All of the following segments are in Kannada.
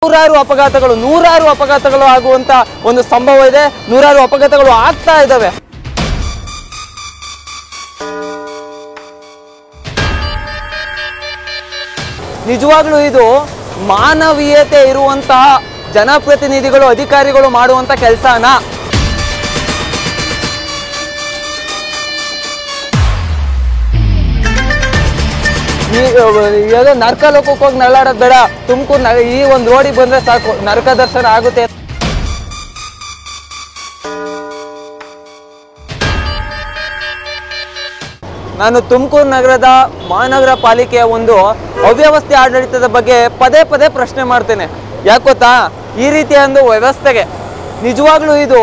ಸಾವಿರಾರು ಅಪಘಾತಗಳು ನೂರಾರು ಅಪಘಾತಗಳು ಆಗುವಂತ ಒಂದು ಸಂಭವ ಇದೆ ನೂರಾರು ಅಪಘಾತಗಳು ಆಗ್ತಾ ಇದ್ದಾವೆ ನಿಜವಾಗ್ಲೂ ಇದು ಮಾನವೀಯತೆ ಇರುವಂತಹ ಜನಪ್ರತಿನಿಧಿಗಳು ಅಧಿಕಾರಿಗಳು ಮಾಡುವಂತ ಕೆಲಸನ ಯಾವುದೋ ನರ್ಕ ಲೋಕಕ್ಕೆ ಹೋಗಿ ನಳ್ಳಾಡೋದು ಬೇಡ ತುಮಕೂರು ಈ ಒಂದು ರೋಡಿಗೆ ಬಂದ್ರೆ ಸಾಕು ನರಕ ದರ್ಶನ ಆಗುತ್ತೆ ನಾನು ತುಮಕೂರು ನಗರದ ಮಹಾನಗರ ಪಾಲಿಕೆಯ ಒಂದು ಅವ್ಯವಸ್ಥೆ ಆಡಳಿತದ ಬಗ್ಗೆ ಪದೇ ಪದೇ ಪ್ರಶ್ನೆ ಮಾಡ್ತೇನೆ ಯಾಕೆ ಗೊತ್ತಾ ಈ ರೀತಿಯ ಒಂದು ವ್ಯವಸ್ಥೆಗೆ ನಿಜವಾಗ್ಲೂ ಇದು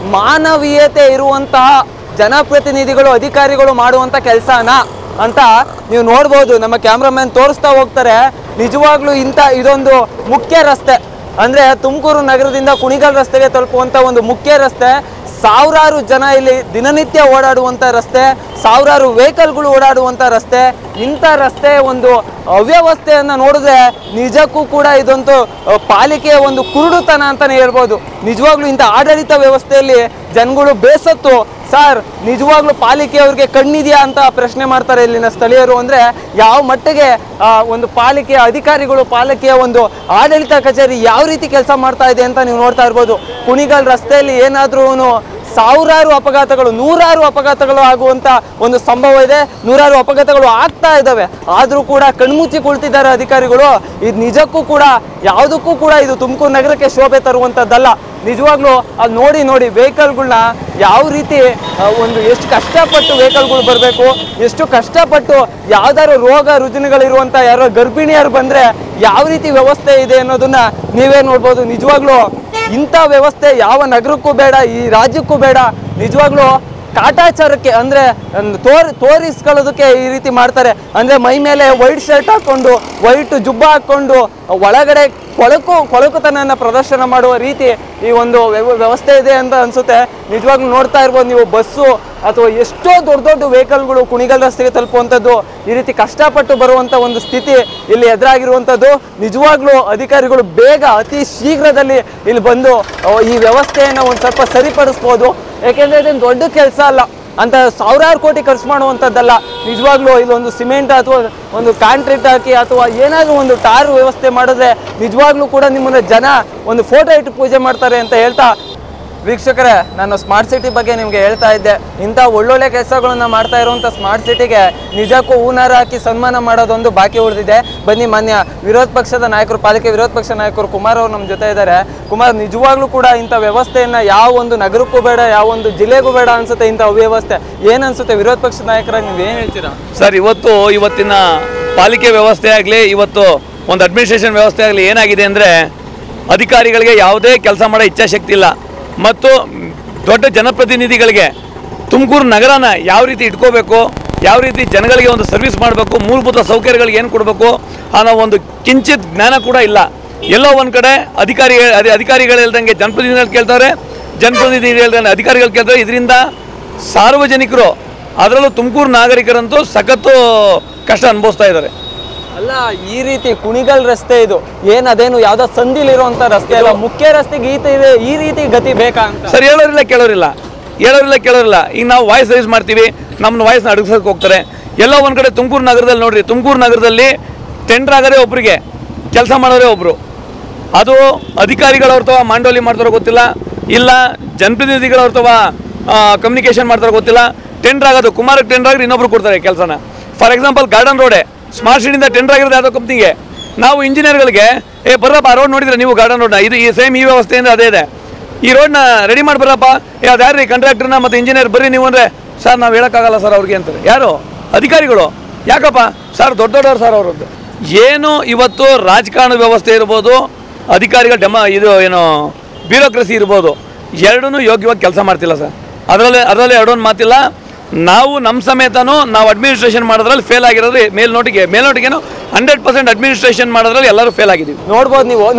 ಮಾನವೀಯತೆ ಇರುವಂತಹ ಜನಪ್ರತಿನಿಧಿಗಳು ಅಧಿಕಾರಿಗಳು ಮಾಡುವಂಥ ಕೆಲಸನ ಅಂತ ನೀವು ನೋಡ್ಬೋದು ನಮ್ಮ ಕ್ಯಾಮ್ರಾಮನ್ ತೋರಿಸ್ತಾ ಹೋಗ್ತಾರೆ ನಿಜವಾಗ್ಲೂ ಇಂಥ ಇದೊಂದು ಮುಖ್ಯ ರಸ್ತೆ ಅಂದರೆ ತುಮಕೂರು ನಗರದಿಂದ ಕುಣಿಗಲ್ ರಸ್ತೆಗೆ ತಲುಪುವಂಥ ಒಂದು ಮುಖ್ಯ ರಸ್ತೆ ಸಾವಿರಾರು ಜನ ಇಲ್ಲಿ ದಿನನಿತ್ಯ ಓಡಾಡುವಂಥ ರಸ್ತೆ ಸಾವಿರಾರು ವೆಹಿಕಲ್ಗಳು ಓಡಾಡುವಂಥ ರಸ್ತೆ ಇಂಥ ರಸ್ತೆ ಒಂದು ಅವ್ಯವಸ್ಥೆಯನ್ನು ನೋಡಿದ್ರೆ ನಿಜಕ್ಕೂ ಕೂಡ ಇದೊಂದು ಅ, ಪಾಲಿಕೆಯ ಒಂದು ಕುರುಡುತನ ಅಂತಲೇ ಹೇಳ್ಬೋದು ನಿಜವಾಗ್ಲೂ ಇಂಥ ಆಡಳಿತ ವ್ಯವಸ್ಥೆಯಲ್ಲಿ ಜನಗಳು ಬೇಸತ್ತು ಸರ್ ನಿಜವಾಗ್ಲೂ ಪಾಲಿಕೆಯವ್ರಿಗೆ ಕಣ್ಣಿದೆಯಾ ಅಂತ ಪ್ರಶ್ನೆ ಮಾಡ್ತಾರೆ ಇಲ್ಲಿನ ಸ್ಥಳೀಯರು ಅಂದರೆ ಯಾವ ಮಟ್ಟಿಗೆ ಆ, ಒಂದು ಪಾಲಿಕೆಯ ಅಧಿಕಾರಿಗಳು ಪಾಲಿಕೆಯ ಒಂದು ಆಡಳಿತ ಕಚೇರಿ ಯಾವ ರೀತಿ ಕೆಲಸ ಮಾಡ್ತಾ ಇದೆ ಅಂತ ನೀವು ನೋಡ್ತಾ ಇರ್ಬೋದು ಕುಣಿಗಲ್ ರಸ್ತೆಯಲ್ಲಿ ಏನಾದ್ರೂ ಸಾವಿರಾರು ಅಪಘಾತಗಳು ನೂರಾರು ಅಪಘಾತಗಳು ಆಗುವಂತ ಒಂದು ಸಂಭವ ಇದೆ ನೂರಾರು ಅಪಘಾತಗಳು ಆಗ್ತಾ ಇದ್ದಾವೆ ಆದರೂ ಕೂಡ ಕಣ್ಮುಚ್ಚಿ ಕುಳಿತಿದ್ದಾರೆ ಅಧಿಕಾರಿಗಳು ಇದು ನಿಜಕ್ಕೂ ಕೂಡ ಯಾವುದಕ್ಕೂ ಕೂಡ ಇದು ತುಮಕೂರು ನಗರಕ್ಕೆ ಶೋಭೆ ತರುವಂಥದ್ದಲ್ಲ ನಿಜವಾಗ್ಲೂ ಅದು ನೋಡಿ ನೋಡಿ ವೆಹಿಕಲ್ಗಳನ್ನ ಯಾವ ರೀತಿ ಆ, ಒಂದು ಎಷ್ಟು ಕಷ್ಟಪಟ್ಟು ವೆಹಿಕಲ್ಗಳು ಬರಬೇಕು ಎಷ್ಟು ಕಷ್ಟಪಟ್ಟು ಯಾವ್ದಾದ್ರು ರೋಗ ರುಜಿನಗಳಿರುವಂಥ ಯಾರೋ ಗರ್ಭಿಣಿಯರು ಬಂದರೆ ಯಾವ ರೀತಿ ವ್ಯವಸ್ಥೆ ಇದೆ ಅನ್ನೋದನ್ನ ನೀವೇ ನೋಡ್ಬೋದು ನಿಜವಾಗ್ಲೂ ಇಂಥ ವ್ಯವಸ್ಥೆ ಯಾವ ನಗರಕ್ಕೂ ಬೇಡ ಈ ರಾಜ್ಯಕ್ಕೂ ಬೇಡ ನಿಜವಾಗ್ಲೂ ಕಾಟಾಚಾರಕ್ಕೆ ಅಂದ್ರೆ ಒಂದು ತೋರ್ ತೋರಿಸ್ಕೊಳ್ಳೋದಕ್ಕೆ ಈ ರೀತಿ ಮಾಡ್ತಾರೆ ಅಂದ್ರೆ ಮೈ ಮೇಲೆ ವೈಟ್ ಶರ್ಟ್ ಹಾಕೊಂಡು ವೈಟ್ ಜುಬ್ಬ ಹಾಕೊಂಡು ಒಳಗಡೆ ಕೊಳಕು ಕೊಳಕುತನನ ಪ್ರದರ್ಶನ ಮಾಡುವ ರೀತಿ ಈ ಒಂದು ವ್ಯವ- ವ್ಯವಸ್ಥೆ ಇದೆ ಅಂತ ಅನ್ಸುತ್ತೆ ನಿಜವಾಗ್ಲೂ ನೋಡ್ತಾ ಇರ್ಬೋದು ನೀವು ಬಸ್ಸು ಅಥವಾ ಎಷ್ಟೋ ದೊಡ್ಡ ದೊಡ್ಡ ವೆಹಿಕಲ್ಗಳು ಕುಣಿಗಲ್ ರಸ್ತೆಗೆ ತಲುಪುವಂಥದ್ದು ಈ ರೀತಿ ಕಷ್ಟಪಟ್ಟು ಬರುವಂಥ ಒಂದು ಸ್ಥಿತಿ ಇಲ್ಲಿ ಎದುರಾಗಿರುವಂಥದ್ದು ನಿಜವಾಗ್ಲೂ ಅಧಿಕಾರಿಗಳು ಬೇಗ ಅತಿ ಶೀಘ್ರದಲ್ಲಿ ಇಲ್ಲಿ ಬಂದು ಅಹ್, ಈ ವ್ಯವಸ್ಥೆಯನ್ನು ಒಂದು ಸ್ವಲ್ಪ ಸರಿಪಡಿಸ್ಬೋದು ಯಾಕೆಂದ್ರೆ ಇದೇನು ದೊಡ್ಡ ಕೆಲಸ ಅಲ್ಲ ಅಂತ ಸಾವಿರಾರು ಕೋಟಿ ಖರ್ಚು ಮಾಡುವಂಥದ್ದಲ್ಲ ನಿಜವಾಗ್ಲೂ ಇದೊಂದು ಸಿಮೆಂಟ್ ಅಥವಾ ಒಂದು ಕಾಂಕ್ರೀಟ್ ಹಾಕಿ ಅಥವಾ ಏನಾದರೂ ಒಂದು ಟಾರ್ ವ್ಯವಸ್ಥೆ ಮಾಡಿದ್ರೆ ನಿಜವಾಗ್ಲೂ ಕೂಡ ನಿಮ್ಮನ್ನ ಜನ ಒಂದು ಫೋಟೋ ಇಟ್ಟು ಪೂಜೆ ಮಾಡ್ತಾರೆ ಅಂತ ಹೇಳ್ತಾ ವೀಕ್ಷಕರೇ ನಾನು ಸ್ಮಾರ್ಟ್ ಸಿಟಿ ಬಗ್ಗೆ ನಿಮಗೆ ಹೇಳ್ತಾ ಇದ್ದೆ ಇಂಥ ಒಳ್ಳೊಳ್ಳೆ ಕೆಲಸಗಳನ್ನ ಮಾಡ್ತಾ ಇರುವಂಥ ಸ್ಮಾರ್ಟ್ ಸಿಟಿಗೆ ನಿಜಕ್ಕೂ ಹೂನಾರ ಹಾಕಿ ಸನ್ಮಾನ ಮಾಡೋದೊಂದು ಬಾಕಿ ಉಳಿದಿದೆ ಬನ್ನಿ ಮಾನ್ಯ ವಿರೋಧ ಪಕ್ಷದ ನಾಯಕರು ಪಾಲಿಕೆ ವಿರೋಧ ಪಕ್ಷ ನಾಯಕರು ಕುಮಾರ್ ಅವರು ನಮ್ಮ ಜೊತೆ ಇದ್ದಾರೆ ಕುಮಾರ್ ನಿಜವಾಗ್ಲೂ ಕೂಡ ಇಂಥ ವ್ಯವಸ್ಥೆಯನ್ನ ಯಾವ ಒಂದು ನಗರಕ್ಕೂ ಬೇಡ ಯಾವ ಒಂದು ಜಿಲ್ಲೆಗೂ ಬೇಡ ಅನ್ಸುತ್ತೆ ಇಂಥ ಅವ್ಯವಸ್ಥೆ ಏನ್ ಅನ್ಸುತ್ತೆ ವಿರೋಧ ಪಕ್ಷದ ನಾಯಕರಾಗಿ ನೀವು ಏನು ಹೇಳ್ತೀರಾ ಸರ್ ಇವತ್ತು ಇವತ್ತಿನ ಪಾಲಿಕೆ ವ್ಯವಸ್ಥೆ ಆಗಲಿ ಇವತ್ತು ಒಂದು ಅಡ್ಮಿನಿಸ್ಟ್ರೇಷನ್ ವ್ಯವಸ್ಥೆ ಆಗಲಿ ಏನಾಗಿದೆ ಅಂದರೆ ಅಧಿಕಾರಿಗಳಿಗೆ ಯಾವುದೇ ಕೆಲಸ ಮಾಡೋ ಇಚ್ಛಾಶಕ್ತಿ ಇಲ್ಲ ಮತ್ತು ದೊಡ್ಡ ಜನಪ್ರತಿನಿಧಿಗಳಿಗೆ ತುಮಕೂರು ನಗರನ ಯಾವ ರೀತಿ ಇಟ್ಕೋಬೇಕು ಯಾವ ರೀತಿ ಜನಗಳಿಗೆ ಒಂದು ಸರ್ವಿಸ್ ಮಾಡಬೇಕು ಮೂಲಭೂತ ಸೌಕರ್ಯಗಳಿಗೆ ಏನು ಕೊಡಬೇಕು ಅನ್ನೋ ಒಂದು ಕಿಂಚಿತ್ ಜ್ಞಾನ ಕೂಡ ಇಲ್ಲ ಎಲ್ಲೋ ಒಂದು ಕಡೆ ಅಧಿಕಾರಿ ಅಧಿ- ಅಧಿಕಾರಿಗಳು ಹೇಳ್ದಂಗೆ ಜನಪ್ರತಿನಿಧಿಗಳು ಕೇಳ್ತಾರೆ ಜನಪ್ರತಿನಿಧಿಗಳು ಹೇಳ್ದಂಗೆ ಅಧಿಕಾರಿಗಳು ಕೇಳ್ತಾರೆ ಇದರಿಂದ ಸಾರ್ವಜನಿಕರು ಅದರಲ್ಲೂ ತುಮಕೂರು ನಾಗರಿಕರಂತೂ ಸಖತ್ತು ಕಷ್ಟ ಅನುಭವಿಸ್ತಾ ಇದ್ದಾರೆ ಅಲ್ಲ ಈ ರೀತಿ ಕುಣಿಗಲ್ ರಸ್ತೆ ಇದು ಏನ್ ಅದೇನು ಯಾವ್ದೋ ಸಂದಿಲಿರುವಂತ ರಸ್ತೆ ಅಲ್ಲ ಮುಖ್ಯ ರಸ್ತೆಗೆ ಈ ತಿ- ಈ ರೀತಿ ಗತಿ ಬೇಕಾ ಅಂತ ಸರ್ ಹೇಳೋರಿಲ್ಲ ಕೇಳೋರಿಲ್ಲ ಹೇಳೋರಿಲ್ಲ ಕೇಳೋರಿಲ್ಲ ಈಗ ನಾವು ವಾಯ್ಸ್ ರೈಸ್ ಮಾಡ್ತೀವಿ ನಮ್ಮ ವಾಯ್ಸ್ನ ಅಡಗಿಸೋಕೆ ಹೋಗ್ತಾರೆ ಎಲ್ಲೋ ಒಂದು ಕಡೆ ತುಮಕೂರು ನಗರದಲ್ಲಿ ನೋಡ್ರಿ ತುಮಕೂರು ನಗರದಲ್ಲಿ ಟೆಂಡರ್ ಆಗೋದೇ ಒಬ್ರಿಗೆ ಕೆಲಸ ಮಾಡೋರೇ ಒಬ್ರು ಅದು ಅಧಿಕಾರಿಗಳವ್ರ ತವ ಮಾಂಡೋಲಿ ಮಾಡ್ತಾರೋ ಗೊತ್ತಿಲ್ಲ ಇಲ್ಲ ಜನಪ್ರತಿನಿಧಿಗಳವ್ರ ತವ ಕಮ್ಯುನಿಕೇಷನ್ ಮಾಡ್ತಾರೋ ಗೊತ್ತಿಲ್ಲ ಟೆಂಡರ್ ಆಗೋದು ಕುಮಾರಕ್ಕೆ ಟೆಂಡರ್ ಆಗಿದ್ರೆ ಇನ್ನೊಬ್ರು ಕೊಡ್ತಾರೆ ಕೆಲಸನ ಫಾರ್ ಎಕ್ಸಾಂಪಲ್ ಗಾರ್ಡನ್ ರೋಡೆ ಸ್ಮಾರ್ಟ್ ಸಿಟಿಯಿಂದ ಟೆಂಡರ್ ಆಗಿರೋದು ಯಾವುದೋ ಕಂಪ್ನಿಗೆ ನಾವು ಇಂಜಿನಿಯರ್ಗಳಿಗೆ ಏ ಬರ್ರಪ್ಪ ರೋಡ್ ನೋಡಿದ್ರೆ ನೀವು ಗಾರ್ಡನ್ ರೋಡ್ನ ಇದು ಈ ಸೇಮ್ ಈ ವ್ಯವಸ್ಥೆಯಿಂದ ಅದೇ ಇದೆ ಈ ರೋಡ್ನ ರೆಡಿ ಮಾಡಿ ಬರಪ್ಪ ಏ ಅದು ಯಾರು ಕಾಂಟ್ರಾಕ್ಟರ್ನ ಮತ್ತು ಇಂಜಿನಿಯರ್ ಬರ್ರಿ ನೀವು ಅಂದರೆ ಸರ್ ನಾವು ಹೇಳೋಕ್ಕಾಗಲ್ಲ ಸರ್ ಅವ್ರಿಗೆ ಅಂತಾರೆ ಯಾರು ಅಧಿಕಾರಿಗಳು ಯಾಕಪ್ಪ ಸರ್ ದೊಡ್ಡ ದೊಡ್ಡವ್ರು ಸರ್ ಅವರದ್ದು ಏನು ಇವತ್ತು ರಾಜಕಾರಣ ವ್ಯವಸ್ಥೆ ಇರ್ಬೋದು ಅಧಿಕಾರಿಗಳ ಡೆಮ ಇದು ಏನು ಬ್ಯೂರೋಕ್ರಸಿ ಇರ್ಬೋದು ಎರಡೂ ಯೋಗ್ಯವಾಗಿ ಕೆಲಸ ಮಾಡ್ತಿಲ್ಲ ಸರ್ ಅದರಲ್ಲಿ ಅದರಲ್ಲಿ ಎರಡೊಂದು ಮಾತಿಲ್ಲ ನಾವು ನಮ್ಮ ಸಮೇತನೂ ನಾವು ಅಡ್ಮಿನಿಸ್ಟ್ರೇಷನ್ ಮಾಡೋದ್ರಲ್ಲಿ ಫೇಲ್ ಆಗಿರೋದು ಮೇಲ್ನೋಟಿಗೆ ಮೇಲ್ನೋಟಿಗೇನು ಹಂಡ್ರೆಡ್ ಪರ್ಸೆಂಟ್ ಅಡ್ಮಿನಿಸ್ಟ್ರೇಷನ್ ಮಾಡೋದ್ರಲ್ಲಿ ಎಲ್ಲರೂ ಫೇಲ್ ಆಗಿದ್ದೀವಿ ನೋಡ್ಬೋದು ನೀವು ನೋಡ್ರಿ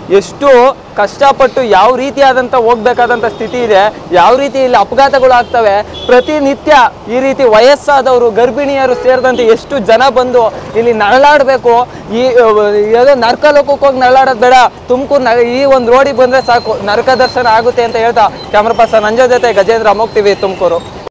ಎಷ್ಟು ಕಷ್ಟಪಟ್ಟು ಯಾವ ರೀತಿಯಾದಂಥ ಹೋಗ್ಬೇಕಾದಂಥ ಸ್ಥಿತಿ ಇದೆ ಯಾವ ರೀತಿ ಇಲ್ಲಿ ಅಪಘಾತಗಳು ಆಗ್ತವೆ ಪ್ರತಿನಿತ್ಯ ಈ ರೀತಿ ವಯಸ್ಸಾದವರು ಗರ್ಭಿಣಿಯರು ಸೇರಿದಂತೆ ಎಷ್ಟು ಜನ ಬಂದು ಇಲ್ಲಿ ನರಳಾಡಬೇಕು ಈ ಅಹ್, ಯಾವುದೋ ನರ್ಕ ಲೋಕಕ್ಕೆ ಹೋಗಿ ನರಳಾಡೋದು ಬೇಡ ತುಮಕೂರು ನ ಈ ಒಂದು ರೋಡಿಗೆ ಬಂದರೆ ಸಾಕು ನರಕ ದರ್ಶನ ಆಗುತ್ತೆ ಅಂತ ಹೇಳ್ತಾ ಕ್ಯಾಮ್ರಾ ಪರ್ಸನ್ ಅಂಜೋ ಜೊತೆ ಗಜೇಂದ್ರ ಅಮೋಕ್ ಟಿವಿ ತುಮಕೂರು